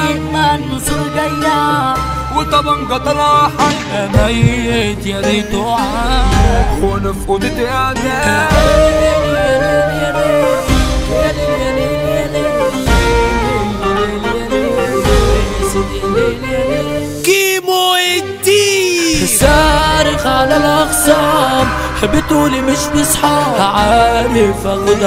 أجمل نصور جاية وطبنجة طالعة حي ميت يا ريته عاد وانا في اوضتي اعداء كيمو الدين صارخ على الاخصام بتقولي مش بصحاب عارف اخد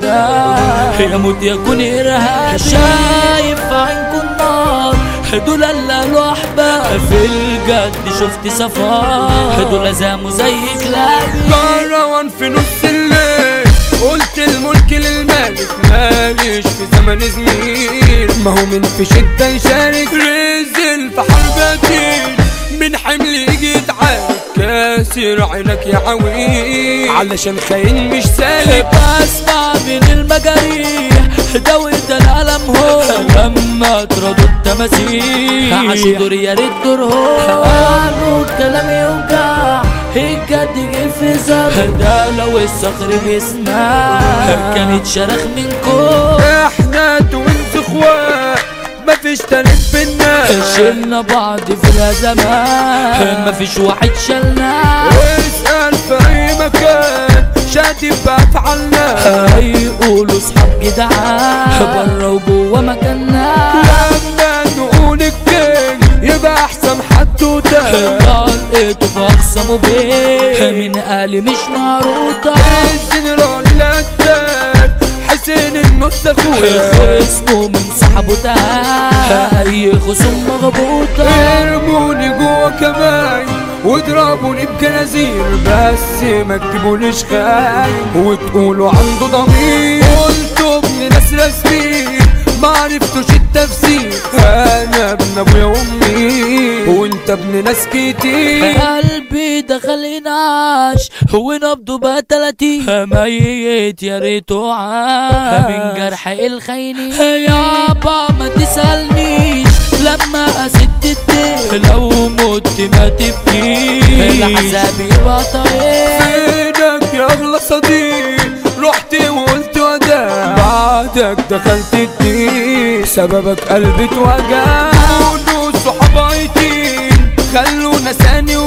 عذاب يموت يكون ارهاب شايف في عينكم نار دول اللي قالوا احباب في الجد شفت صفار دول زاموا زي كلاب كروان في نص الليل قلت الملك للملك ماليش في زمن زميل ما هو من في شدة يشارك رزل في حرب دين من حمل يجي يتعارك كاسر عينك يا عويل علشان خاين مش سالك بسمع بين المجاريح دويت الألم هو لما تردوا التماسيح عاشوا دور يا ريت دور هو قالوا الكلام يوجع الجد جه في زمن ده لو الصخر بيسمع كانت شرخ منكم احنا توينز اخوات مفيش تالت بينا شلنا بعض في الازمات مفيش واحد شلنا واسأل في اي مكان شادي بافعالنا هيقولوا صحاب جدعان بره وجوه مكاننا لما نقول الكينج يبقى احسن حد وده لقيته بخصمه بيه من قالي مش معروضة الجنرال لتان حسين النص اخويا خصمه من صاحبه ده اي خصوم مغبوطة ارموني جوا كمان واضربوني بجنازير بس ما تجيبوليش خاين وتقولوا عنده ضمير قلتوا ابن ناس رسمين ما عرفتوش التفسير انا ابن ابويا وامي وانت ابن ناس كتير قلبي دخل ينعش ونبضه بقى تلاتين ميت يا ريته عاش من جرح الخيني يابا ما تسألنيش لما أسد الدين لو مت ما تبكيش العذاب يبقى طريق فينك يا اغلى صديق رحت وقلت وداع بعدك دخلت الدين سببك قلبي اتوجع قولوا صحاب عيتين خلونا ثاني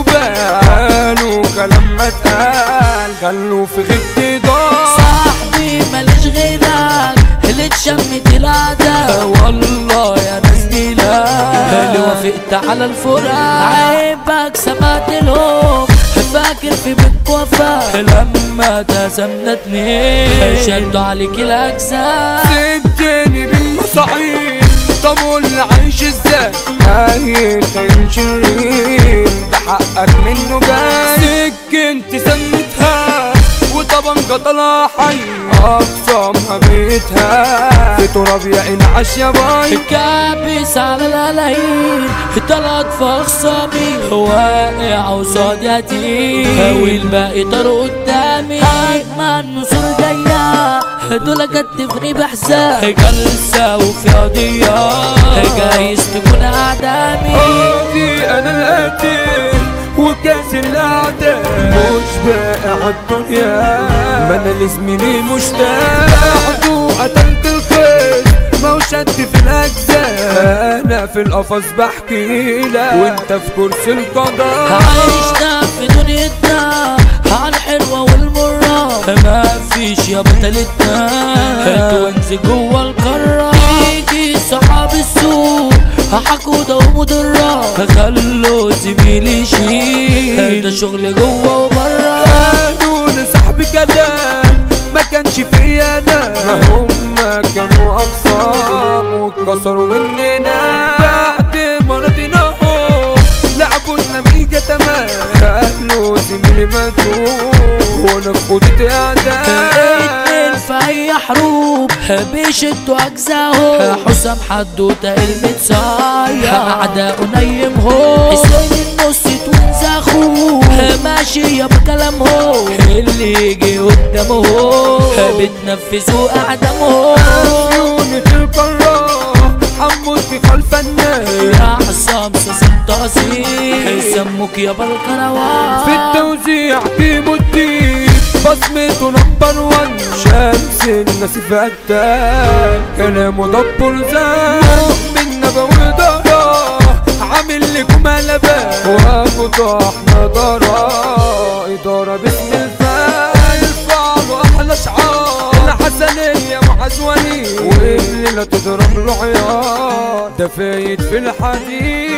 وبالوا كلام ما اتقال خلوا في غيبتي ضاع صاحبي ماليش غيرك اللي اتشمت العدا والله يا ناس ديلا اللي وافقت على الفراق عيبك سمعت لهم فاكر في بينك وفاء لما تسمنا اتنين شدوا عليك الاجزاء سبتني بالمصاعين طب واللي عايش ازاي هاي خاين شرير ده حقك منه جاي سكنت سمتها وطبنجة طلع حي اقسامها بيتها في تراب يا انعش يا باي كابس على القلايين طلعت في اخصامي واقع قصاد يتيم والباقي طار قدامي اجمل نصور جايه دول كتفني بحزان جلسه وفي قضيه جايز تكون اعدامي دي انا القاتل وكاس الاعداء مش باقي عالدنيا ما انا لزميلي مشتاق بعده قتلت الخير ما هو شد في الاجزاء انا في القفص بحكي لك وانت في كرسي القضاء عايشنا في دنيتنا على الحلوة والمرة ما فيش يا بطلتنا توينز جوه القارة يجي صحاب السوق حقودة ومضرة خلوا زميلي يشيل ده شغل جوه وبره قالوا لصاحبي كلام ما كانش فيا انا هم كانوا اقسام واتكسروا مننا بعد ما رضيناهم لعبوا لنا ميجا تمام قالوا زميلي ماتوا وانا في اوضتي اعداء اتنين في اي حروب بيشدوا اجزاهم حسام حدوته المتصايا اعداء نيمهم حسين النص توينز اخوه ماشي يا بكلامهم اللي يجي قدامهم بتنفذوا اعدامهم عيوني تلقى الراح حمود في خلف الناس يا حسام ساسم تقصير سموك يا بالقنوات في التوزيع في مدي بصمته نمبر وان شمس الناس فتان كلامه دبر زان مؤمن غلبة وإدارة عامل لكم قلبة وابو طحنا دارة إدارة باسم الفايل فعلوا أحلى شعار الحسنية معزوني والليلة تضرب له عيار ده فايت في الحديد